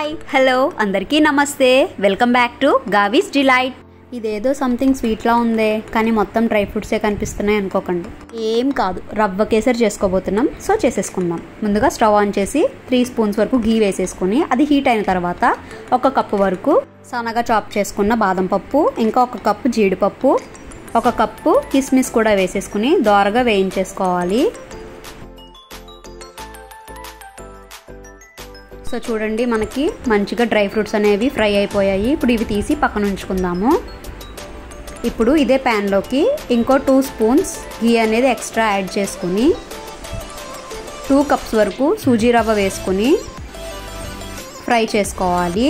hi hello అందరికీ నమస్తే welcome back to గావీస్ డిలైట్ ఇదేదో సంథింగ్ స్వీట్లా ఉందే కానీ మొత్తం డ్రై ఫ్రూట్సే కనిపిస్తున్నాయి అనుకోకండి ఏం కాదు రవ్వ కేసరి చేసుకోబోతున్నాం సో చేసేసుకుందాం ముందుగా స్టవ్ ఆన్ చేసి త్రీ స్పూన్స్ వరకు గీ వేసేసుకుని అది హీట్ అయిన తర్వాత ఒక కప్పు వరకు సన్నగా చాప్ చేసుకున్న బాదం పప్పు ఇంకా ఒక కప్పు జీడిపప్పు ఒక కప్పు కిస్మిస్ కూడా వేసేసుకుని దోరగా వేయించేసుకోవాలి సో చూడండి మనకి మంచిగా డ్రై ఫ్రూట్స్ అనేవి ఫ్రై అయిపోయాయి ఇప్పుడు ఇవి తీసి పక్కన ఉంచుకుందాము ఇప్పుడు ఇదే ప్యాన్లోకి ఇంకో టూ స్పూన్స్ గీ అనేది ఎక్స్ట్రా యాడ్ చేసుకుని టూ కప్స్ వరకు సూజీ రవ్వ వేసుకుని ఫ్రై చేసుకోవాలి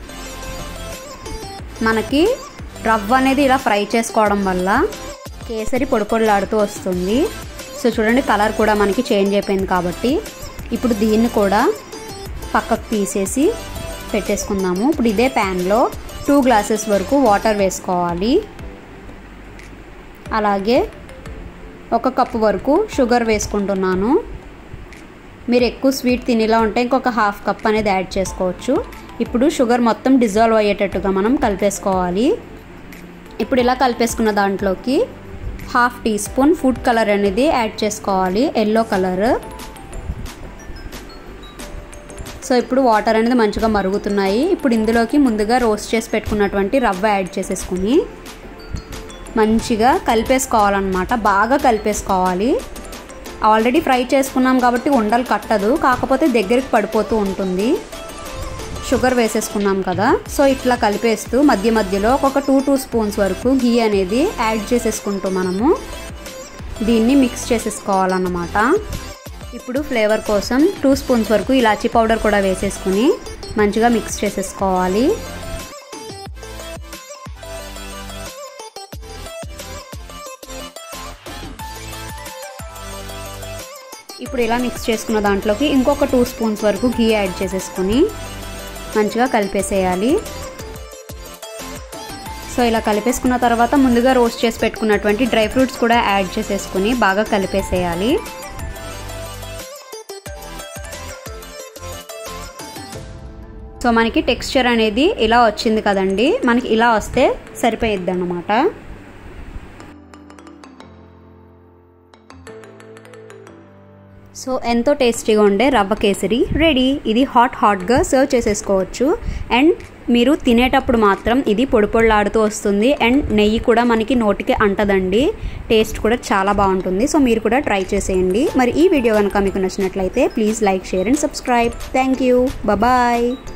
మనకి రవ్వ అనేది ఇలా ఫ్రై చేసుకోవడం వల్ల కేసరి పొడి పొడిలాడుతూ వస్తుంది సో చూడండి కలర్ కూడా మనకి చేంజ్ అయిపోయింది కాబట్టి ఇప్పుడు దీన్ని కూడా పక్కకు తీసేసి పెట్టేసుకుందాము ఇప్పుడు ఇదే ప్యాన్లో టూ గ్లాసెస్ వరకు వాటర్ వేసుకోవాలి అలాగే ఒక కప్పు వరకు షుగర్ వేసుకుంటున్నాను మీరు ఎక్కువ స్వీట్ తినేలా ఉంటే ఇంకొక హాఫ్ కప్ అనేది యాడ్ చేసుకోవచ్చు ఇప్పుడు షుగర్ మొత్తం డిజాల్వ్ అయ్యేటట్టుగా మనం కలిపేసుకోవాలి ఇప్పుడు ఇలా కలిపేసుకున్న దాంట్లోకి half teaspoon food colour అనేది యాడ్ చేసుకోవాలి ఎల్లో కలర్ సో ఇప్పుడు వాటర్ అనేది మంచిగా మరుగుతున్నాయి ఇప్పుడు ఇందులోకి ముందుగా రోస్ట్ చేసి పెట్టుకున్నటువంటి రవ్వ యాడ్ చేసేసుకుని మంచిగా కలిపేసుకోవాలన్నమాట బాగా కలిపేసుకోవాలి ఆల్రెడీ ఫ్రై చేసుకున్నాం కాబట్టి ఉండలు కట్టదు కాకపోతే దగ్గరికి పడిపోతూ ఉంటుంది షుగర్ వేసేసుకున్నాం కదా సో ఇట్లా కలిపేస్తూ మధ్య మధ్యలో ఒక టూ టూ స్పూన్స్ వరకు గీ అనేది యాడ్ చేసేసుకుంటూ మనము దీన్ని మిక్స్ చేసేసుకోవాలన్నమాట ఇప్పుడు ఫ్లేవర్ కోసం టూ స్పూన్స్ వరకు ఇలాచీ పౌడర్ కూడా వేసేసుకుని మంచిగా మిక్స్ చేసేసుకోవాలి ఇప్పుడు ఇలా మిక్స్ చేసుకున్న దాంట్లోకి ఇంకొక టూ స్పూన్స్ వరకు గీ యాడ్ చేసేసుకుని మంచిగా కలిపేసేయాలి సో ఇలా కలిపేసుకున్న తర్వాత ముందుగా రోస్ట్ చేసి పెట్టుకున్నటువంటి డ్రై ఫ్రూట్స్ కూడా యాడ్ చేసేసుకుని బాగా కలిపేసేయాలి సో మనకి టెక్స్చర్ అనేది ఇలా వచ్చింది కదండి మనకి ఇలా వస్తే సరిపోయిద్ది అన్నమాట సో ఎంతో టేస్టీగా ఉండే రవ్వ కేసరి రెడీ ఇది హాట్ హాట్గా సర్వ్ చేసేసుకోవచ్చు అండ్ మీరు తినేటప్పుడు మాత్రం ఇది పొడి పొడిలాడుతూ వస్తుంది అండ్ నెయ్యి కూడా మనకి నోటికి అంటదండి టేస్ట్ కూడా చాలా బాగుంటుంది సో మీరు కూడా ట్రై చేసేయండి మరి ఈ వీడియో కనుక మీకు నచ్చినట్లయితే please like share and subscribe thank you bye